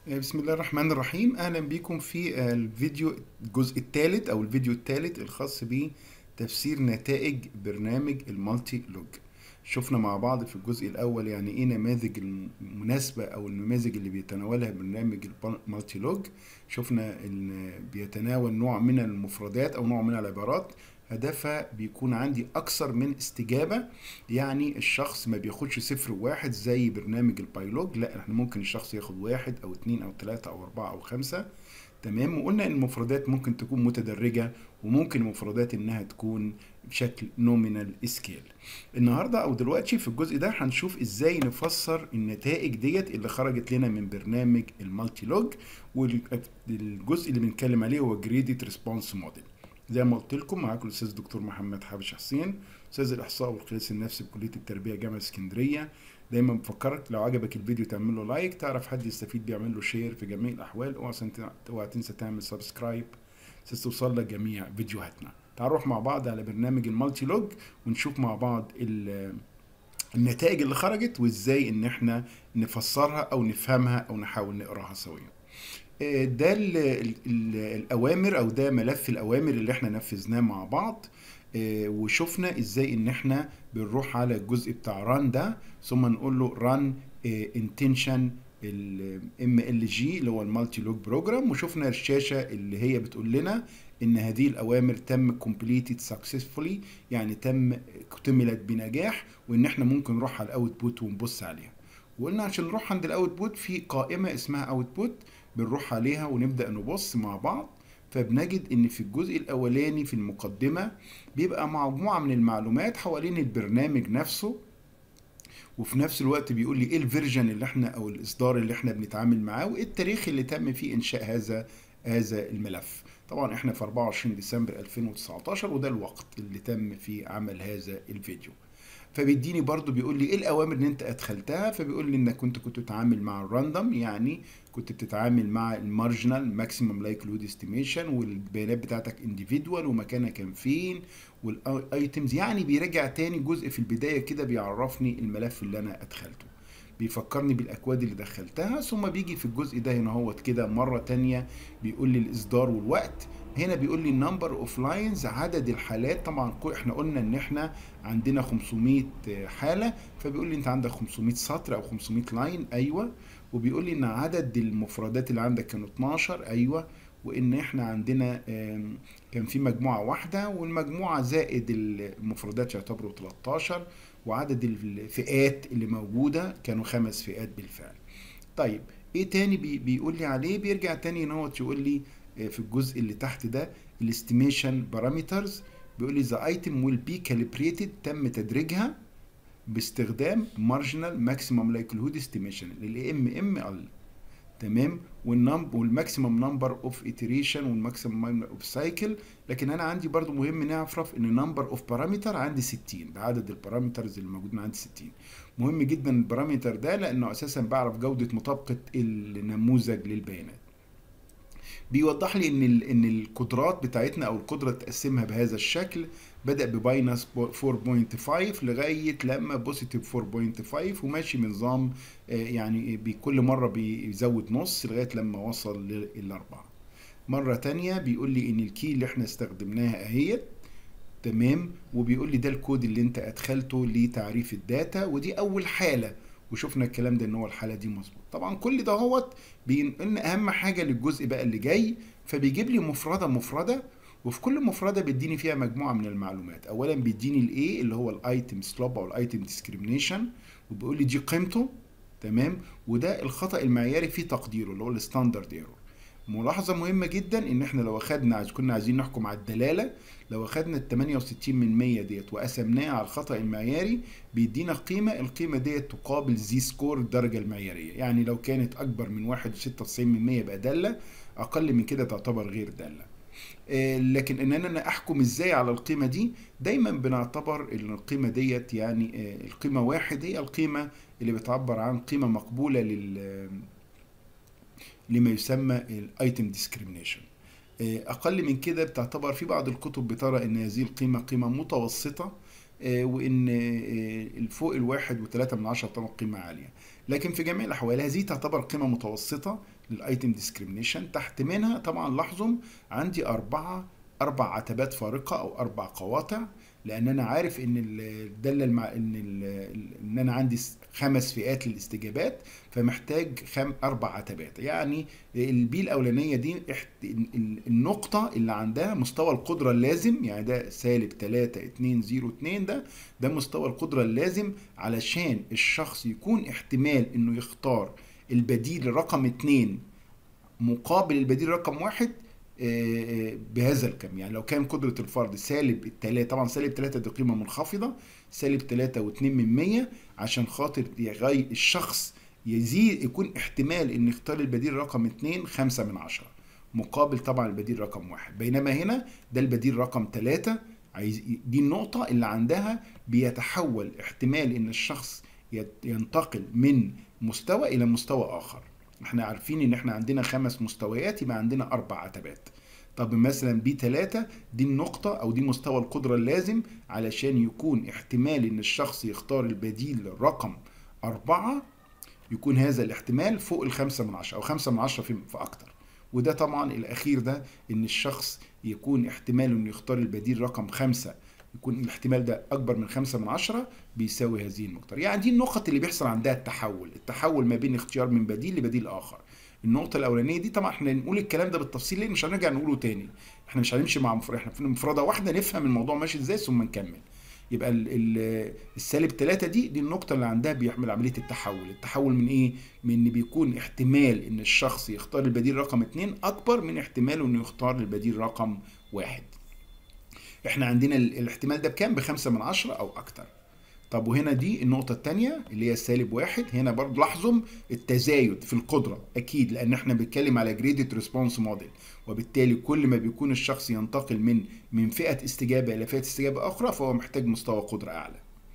بسم الله الرحمن الرحيم اهلا بكم في الفيديو الجزء الثالث او الفيديو الثالث الخاص بتفسير نتائج برنامج المالتي لوج شفنا مع بعض في الجزء الاول يعني ايه نماذج المناسبه او النماذج اللي بيتناولها برنامج المالتي لوج شفنا ان بيتناول نوع من المفردات او نوع من العبارات هدفها بيكون عندي اكثر من استجابه يعني الشخص ما بياخدش صفر وواحد زي برنامج البايلوج لا احنا ممكن الشخص ياخد واحد او اتنين او تلاته او اربعه او خمسه تمام وقلنا ان المفردات ممكن تكون متدرجه وممكن المفردات انها تكون بشكل نومينال سكيل النهارده او دلوقتي في الجزء ده هنشوف ازاي نفسر النتائج ديت اللي خرجت لنا من برنامج المالتي لوج والجزء اللي بنتكلم عليه هو جريدد ريسبونس موديل زي ما قلت لكم معاكم الاستاذ دكتور محمد حابش حسين استاذ الاحصاء والقياس النفسي بكليه التربيه جامعه اسكندريه دايما بفكرك لو عجبك الفيديو تعمل له لايك تعرف حد يستفيد بيعمل له شير في جميع الاحوال اوعى تنسى تعمل سبسكرايب توصل لك جميع فيديوهاتنا تعال نروح مع بعض على برنامج المالتي لوج ونشوف مع بعض النتائج اللي خرجت وازاي ان احنا نفسرها او نفهمها او نحاول نقراها سويا ده ال ال الاوامر او ده ملف الاوامر اللي احنا نفذناه مع بعض وشفنا ازاي ان احنا بنروح على الجزء بتاع ران ده ثم نقول له ران انتنشن الام ال جي اللي هو المالتي لوج بروجرام وشفنا الشاشه اللي هي بتقول لنا ان هذه الاوامر تم كومبليتد سكسسفولي يعني تم اكتملت بنجاح وان احنا ممكن نروح على الاوت بوت ونبص عليها وقلنا عشان نروح عند الاوت بوت في قائمه اسمها اوت بوت بنروح عليها ونبدا نبص مع بعض فبنجد ان في الجزء الاولاني في المقدمه بيبقى مجموعه من المعلومات حوالين البرنامج نفسه وفي نفس الوقت بيقول لي ايه الفيرجن اللي احنا او الاصدار اللي احنا بنتعامل معاه وايه التاريخ اللي تم فيه انشاء هذا هذا الملف طبعا احنا في 24 ديسمبر 2019 وده الوقت اللي تم فيه عمل هذا الفيديو فبيديني برضو بيقول لي ايه الاوامر اللي انت ادخلتها فبيقول لي انك كنت كنت بتتعامل مع الراندوم يعني كنت بتتعامل مع المارجنال ماكسيمم لايكلود استيميشن والبيانات بتاعتك انديفيدوال ومكانها كان فين والايتمز يعني بيرجع تاني جزء في البدايه كده بيعرفني الملف اللي انا ادخلته بيفكرني بالاكواد اللي دخلتها ثم بيجي في الجزء ده هنا هوت كده مره تانية بيقول لي الاصدار والوقت هنا بيقول لي نمبر اوف لاينز عدد الحالات طبعا احنا قلنا ان احنا عندنا 500 حاله فبيقول لي انت عندك 500 سطر او 500 لاين ايوه وبيقول لي ان عدد المفردات اللي عندك كانوا 12 ايوه وان احنا عندنا كان في مجموعه واحده والمجموعه زائد المفردات يعتبروا 13 وعدد الفئات اللي موجوده كانوا خمس فئات بالفعل طيب ايه تاني بي بيقول لي عليه بيرجع تاني ان هو يقول لي في الجزء اللي تحت ده الاستيميشن بارامترز بيقول لي ذا ايتم ويل بي كاليبريتد تم تدريجها باستخدام مارجنال ماكسيمم لايكلهود استيميشن للام ام ال تمام والنمب والماكسيمم نمبر اوف iteration والماكسيمم اوف سايكل لكن انا عندي برضو مهم نعرف ان نمبر اوف بارامتر عندي 60 ده عدد البارامترز اللي موجودين عندي 60 مهم جدا البارامتر ده لانه اساسا بعرف جوده مطابقه النموذج للبيانات بيوضح لي ان ان القدرات بتاعتنا او القدره تقسمها بهذا الشكل بدا بماينس 4.5 لغايه لما بوزيتيف 4.5 وماشي بنظام يعني بكل مره بيزود نص لغايه لما وصل للاربعه مره تانية بيقول لي ان الكي اللي احنا استخدمناها اهيت تمام وبيقول لي ده الكود اللي انت ادخلته لتعريف الداتا ودي اول حاله وشفنا الكلام ده ان هو الحاله دي مظبوط طبعا كل ده هوت بينقلنا اهم حاجه للجزء بقى اللي جاي فبيجيب لي مفرده مفرده وفي كل مفرده بيديني فيها مجموعه من المعلومات اولا بيديني الايه اللي هو الايتم سلوب او الايتم ديسكريميشن وبيقول لي دي قيمته تمام وده الخطا المعياري في تقديره اللي هو الستاندرد ايرور ملاحظه مهمه جدا ان احنا لو اخدنا كنا عايزين نحكم على الدلاله لو اخدنا ال 68 من 100 ديت وقسمناها على الخطا المعياري بيدينا قيمه القيمه ديت تقابل زي سكور الدرجه المعياريه يعني لو كانت اكبر من 1.96 من 100 يبقى داله اقل من كده تعتبر غير داله لكن ان انا احكم ازاي على القيمه دي دايما بنعتبر ان القيمه ديت يعني القيمه واحد هي القيمه اللي بتعبر عن قيمه مقبوله لل لما يسمى الايتم ديسكريميشن اقل من كده بتعتبر في بعض الكتب بترى ان هذه القيمه قيمه متوسطه وان الفوق الواحد وثلاثة من عشرة طبعا قيمة عالية لكن في جميع الأحوال هذه تعتبر قيمة متوسطة للايتم ديسكريميشن تحت منها طبعا لاحظوا عندي اربعه اربع عتبات فارقه او اربع قواطع لان انا عارف ان الداله المع... ان ال... ان انا عندي خمس فئات للاستجابات فمحتاج خم اربع عتبات يعني البي الاولانيه دي احت... النقطه اللي عندها مستوى القدره اللازم يعني ده سالب 3 2 0 2 ده ده مستوى القدره اللازم علشان الشخص يكون احتمال انه يختار البديل رقم 2 مقابل البديل رقم واحد بهذا الكم يعني لو كان قدرة الفرد سالب التلاتة طبعا سالب تلاتة دي قيمة منخفضة سالب تلاتة واتنين من مية عشان خاطر يغير الشخص يزيد يكون احتمال ان يختار البديل رقم اتنين خمسة من عشرة مقابل طبعا البديل رقم واحد بينما هنا ده البديل رقم تلاتة عايز دي النقطة اللي عندها بيتحول احتمال ان الشخص ينتقل من مستوى الى مستوى اخر احنا عارفين ان احنا عندنا خمس مستويات يبقى عندنا اربع عتبات طب مثلا بي 3 دي النقطة أو دي مستوى القدرة اللازم علشان يكون احتمال إن الشخص يختار البديل رقم أربعة يكون هذا الاحتمال فوق الخمسة من عشرة أو خمسة من عشرة في, في أكتر وده طبعا الأخير ده إن الشخص يكون احتماله إنه يختار البديل رقم خمسة يكون الاحتمال ده أكبر من خمسة من عشرة بيساوي هذه النقطة يعني دي النقط اللي بيحصل عندها التحول التحول ما بين اختيار من بديل لبديل آخر النقطة الأولانية دي طبعا احنا نقول الكلام ده بالتفصيل ليه مش هنرجع نقوله تاني احنا مش هنمشي مع مفردة احنا في مفردة واحدة نفهم الموضوع ماشي ازاي ثم نكمل يبقى ال ال السالب 3 دي دي النقطة اللي عندها بيعمل عملية التحول، التحول من ايه؟ من ان بيكون احتمال ان الشخص يختار البديل رقم 2 اكبر من احتماله انه يختار البديل رقم واحد. احنا عندنا الاحتمال ده بكام؟ بخمسة من عشرة او اكتر. طب وهنا دي النقطة التانية اللي هي سالب واحد هنا برضه لاحظوا التزايد في القدرة أكيد لأن احنا بنتكلم على جريدد ريسبونس موديل وبالتالي كل ما بيكون الشخص ينتقل من من فئة استجابة إلى فئة استجابة أخرى فهو محتاج مستوى قدرة أعلى.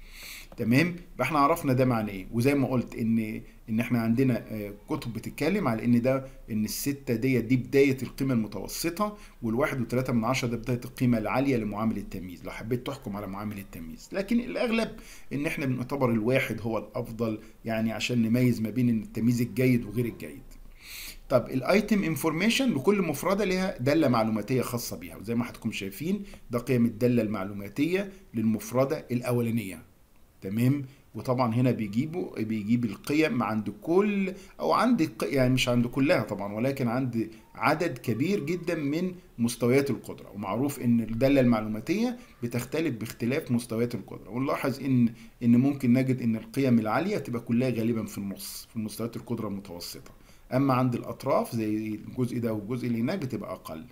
تمام فاحنا عرفنا ده معناه ايه وزي ما قلت ان ان احنا عندنا كتب بتتكلم على ان ده ان الستة ديت دي بداية القيمة المتوسطة والواحد وثلاثة من عشرة ده بداية القيمة العالية لمعامل التمييز لو حبيت تحكم على معامل التمييز لكن الاغلب ان احنا بنعتبر الواحد هو الافضل يعني عشان نميز ما بين التمييز الجيد وغير الجيد طب الايتم انفورميشن لكل مفردة لها دالة معلوماتية خاصة بيها وزي ما حضراتكم شايفين ده قيم الدالة المعلوماتية للمفردة الأولانية تمام وطبعا هنا بيجيبوا بيجيب القيم عند كل او عند يعني مش عند كلها طبعا ولكن عند عدد كبير جدا من مستويات القدره ومعروف ان الداله المعلوماتيه بتختلف باختلاف مستويات القدره ونلاحظ ان ان ممكن نجد ان القيم العاليه تبقى كلها غالبا في النص في مستويات القدره المتوسطه اما عند الاطراف زي الجزء ده والجزء اللي هناك بتبقى اقل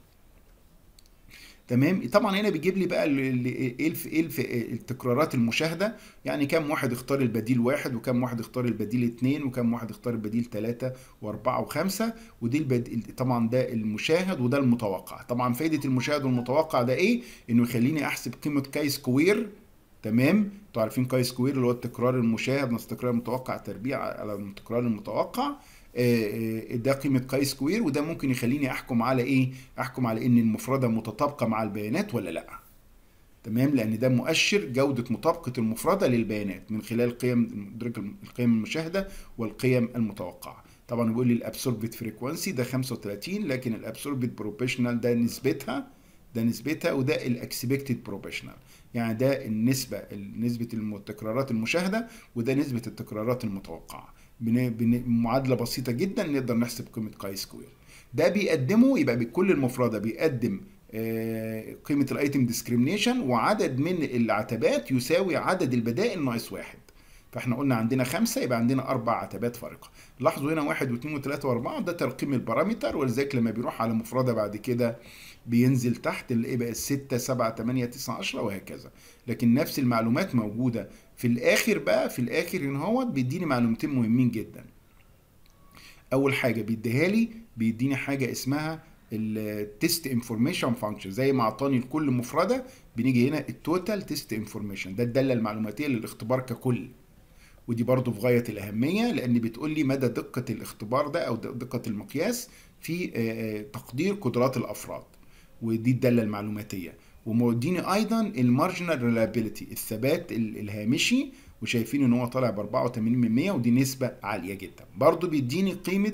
تمام طبعا هنا بيجيب لي بقى ايه ايه التكرارات المشاهده يعني كم واحد اختار البديل واحد وكم واحد اختار البديل اثنين وكم واحد اختار البديل ثلاثة واربعة وخمسة ودي البديل طبعا ده المشاهد وده المتوقع طبعا فايدة المشاهد والمتوقع ده ايه انه يخليني احسب قيمة كاي سكوير تمام انتوا عارفين كاي سكوير اللي هو التكرار المشاهد ناقص التكرار المتوقع تربيع على التكرار المتوقع ده قيمة كاي سكوير وده ممكن يخليني احكم على ايه؟ احكم على ان المفردة متطابقة مع البيانات ولا لا. تمام لان ده مؤشر جودة مطابقة المفردة للبيانات من خلال قيم القيم المشاهدة والقيم المتوقعة. طبعا بيقول لي الابسوربت فريكوانسي ده 35 لكن الابسوربت بروبيشنال ده نسبتها ده نسبتها وده الاكسبكتد بروبيشنال يعني ده النسبة نسبة التكرارات المشاهدة وده نسبة التكرارات المتوقعة. بمعادله بسيطه جدا نقدر نحسب قيمه كاي سكوير ده بيقدمه يبقى بكل المفرده بيقدم قيمه الايتم ديسكريميشن وعدد من العتبات يساوي عدد البدائل ناقص واحد فاحنا قلنا عندنا خمسة يبقى عندنا أربع عتبات فارقة لاحظوا هنا واحد واثنين وثلاثة وأربعة ده ترقيم البارامتر ولذلك لما بيروح على مفردة بعد كده بينزل تحت اللي بقى الستة سبعة تمانية تسعة عشرة وهكذا لكن نفس المعلومات موجودة في الآخر بقى في الآخر إن هو بيديني معلومتين مهمين جدا أول حاجة بيديها لي بيديني حاجة اسمها التست انفورميشن فانكشن زي ما اعطاني لكل مفرده بنيجي هنا التوتال تيست انفورميشن ده الداله المعلوماتيه للاختبار ككل ودي برضو في غايه الاهميه لان بتقول لي مدى دقه الاختبار ده او دقه المقياس في تقدير قدرات الافراد ودي الداله المعلوماتيه وموديني ايضا المارجنال ريلابيلتي الثبات الهامشي وشايفين ان هو طالع ب 84% ودي نسبه عاليه جدا برضو بيديني قيمه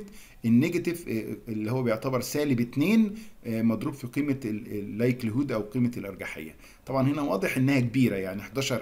النيجاتيف آه، اللي هو بيعتبر سالب 2 آه، مضروب في قيمه اللايكليهود او قيمه الارجحيه طبعا هنا واضح انها كبيره يعني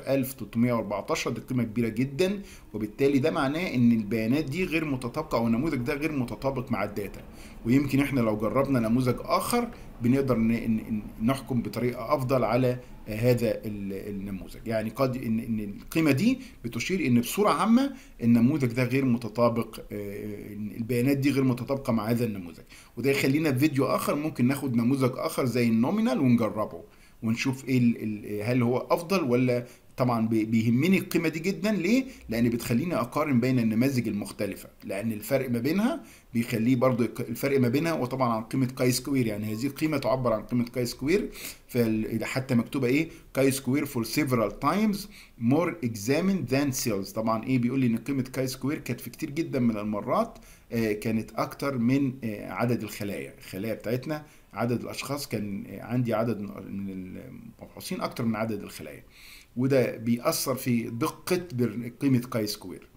11314 دي قيمه كبيره جدا وبالتالي ده معناه ان البيانات دي غير متطابقه او النموذج ده غير متطابق مع الداتا ويمكن احنا لو جربنا نموذج اخر بنقدر نحكم بطريقه افضل على هذا النموذج يعني قد ان ان القيمه دي بتشير ان بصوره عامه النموذج ده غير متطابق آه، البيانات دي غير متطابقه مع هذا النموذج وده يخلينا في فيديو اخر ممكن ناخد نموذج اخر زي النومينال ونجربه ونشوف ايه هل هو افضل ولا طبعا بيهمني القيمه دي جدا ليه لان بتخليني اقارن بين النماذج المختلفه لان الفرق ما بينها بيخليه برضو الفرق ما بينها وطبعا عن قيمه كاي سكوير يعني هذه القيمه تعبر عن قيمه كاي سكوير حتى مكتوبه ايه كاي سكوير فور سيفرال تايمز مور اكزامين ذان سيلز طبعا ايه بيقول لي ان قيمه كاي سكوير كانت في كتير جدا من المرات آه كانت اكتر من آه عدد الخلايا الخلايا بتاعتنا عدد الاشخاص كان عندي عدد من المبحوثين اكتر من عدد الخلايا وده بيأثر في دقة قيمة كاي سكوير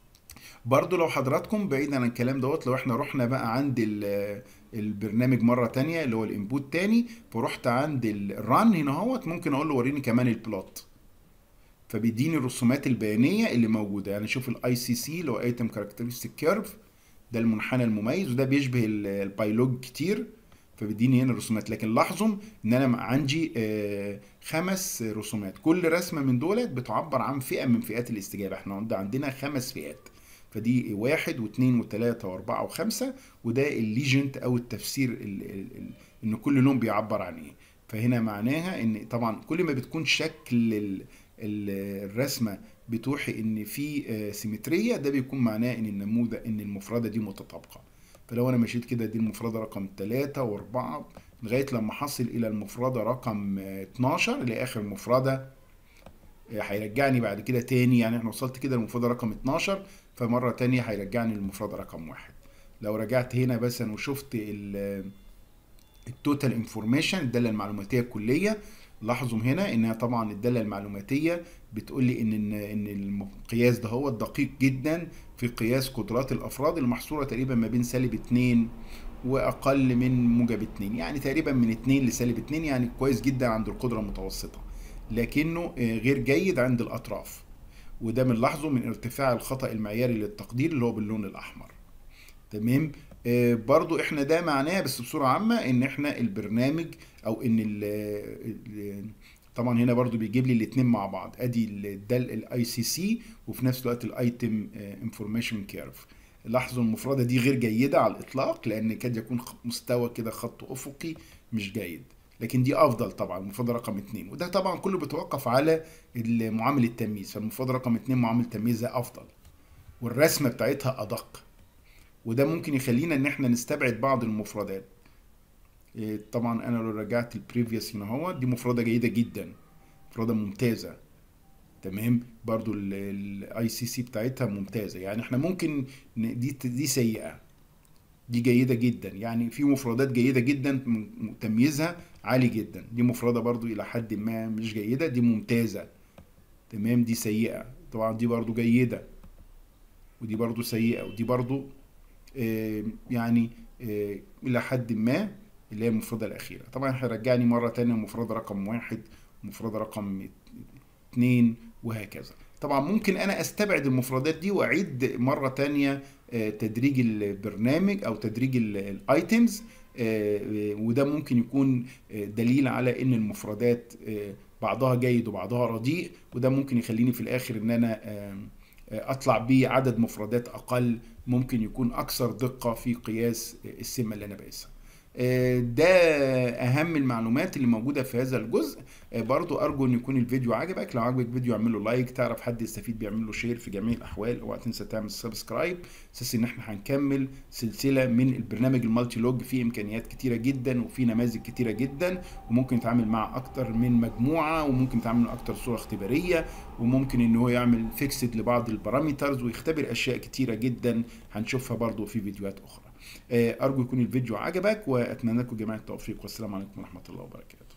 برضو لو حضراتكم بعيدا عن الكلام دوت لو احنا رحنا بقى عند البرنامج مرة تانية اللي هو الانبوت تاني فرحت عند الران هنا اهوت ممكن اقول له وريني كمان البلوت فبيديني الرسومات البيانية اللي موجودة يعني شوف الاي سي سي اللي هو ايتم كاركترستيك كيرف ده المنحنى المميز وده بيشبه البايلوج كتير فبيديني هنا الرسومات لكن لاحظوا ان انا عندي آه، خمس رسومات كل رسمه من دولت بتعبر عن فئه من فئات الاستجابه احنا عندنا خمس فئات فدي واحد واثنين وثلاثة واربعة وخمسة وده الليجنت او التفسير ال ال ال ان كل لون بيعبر عن ايه فهنا معناها ان طبعا كل ما بتكون شكل ال الرسمة بتوحي ان في آه، سيمترية ده بيكون معناه ان النموذج ان المفردة دي متطابقة فلو انا مشيت كده دي المفردة رقم 3 و4 لغاية لما حصل الى المفردة رقم 12 لاخر مفردة آه، هيرجعني بعد كده تاني يعني احنا وصلت كده للمفردة رقم 12 فمرة تانية هيرجعني للمفردة رقم واحد لو رجعت هنا بس وشفت التوتال انفورميشن الدالة المعلوماتية الكلية لاحظوا هنا انها طبعا الداله المعلوماتيه بتقول لي ان ان المقياس ده هو دقيق جدا في قياس قدرات الافراد المحصوره تقريبا ما بين سالب 2 واقل من موجب 2 يعني تقريبا من 2 لسالب 2 يعني كويس جدا عند القدره المتوسطه لكنه آه، غير جيد عند الاطراف وده بنلاحظه من ارتفاع الخطا المعياري للتقدير اللي هو باللون الاحمر تمام آه، برضو احنا ده معناه بس بصوره عامه ان احنا البرنامج او ان ال طبعا هنا برضو بيجيب لي الاثنين مع بعض ادي الدال الاي سي سي وفي نفس الوقت الايتم انفورميشن كيرف لاحظوا المفردة دي غير جيدة على الإطلاق لأن كاد يكون مستوى كده خط أفقي مش جيد لكن دي أفضل طبعا المفردة رقم اتنين وده طبعا كله بيتوقف على معامل التمييز فالمفردة رقم اتنين معامل تمييزها أفضل والرسمة بتاعتها أدق وده ممكن يخلينا إن احنا نستبعد بعض المفردات إيه، طبعا انا لو رجعت البريفيوس هنا هو دي مفردة جيدة جدا مفردة ممتازة تمام برضو الاي سي سي بتاعتها ممتازة يعني احنا ممكن دي دي سيئة دي جيدة جدا يعني في مفردات جيدة جدا تمييزها عالي جدا دي مفردة برضو الى حد ما مش جيدة دي ممتازة تمام دي سيئة طبعا دي برضو جيدة ودي برضو سيئة ودي برضو آه يعني آه الى حد ما اللي هي المفردة الأخيرة طبعا هيرجعني مرة تانية المفردة رقم واحد المفردة رقم اتنين وهكذا طبعا ممكن أنا أستبعد المفردات دي وأعيد مرة تانية آه، تدريج البرنامج أو تدريج الأيتمز آه، وده ممكن يكون آه، دليل على ان المفردات بعضها جيد وبعضها رديء وده ممكن يخليني في الاخر ان انا اطلع بيه عدد مفردات اقل ممكن يكون اكثر دقه في قياس السمه اللي انا بقيسها آه، ده اهم المعلومات اللي موجوده في هذا الجزء آه، برضو ارجو ان يكون الفيديو عجبك لو عجبك الفيديو اعمل له لايك تعرف حد يستفيد بيعمل له شير في جميع الاحوال اوعى تنسى تعمل سبسكرايب اساس ان احنا هنكمل سلسله من البرنامج المالتي لوج فيه امكانيات كتيره جدا وفي نماذج كتيره جدا وممكن يتعامل مع اكتر من مجموعه وممكن يتعامل مع اكتر صوره اختباريه وممكن ان هو يعمل فيكسد لبعض البارامترز ويختبر اشياء كتيره جدا هنشوفها برضو في فيديوهات اخرى آه، ارجو يكون الفيديو عجبك واتمنى لكم جميع التوفيق والسلام عليكم ورحمه الله وبركاته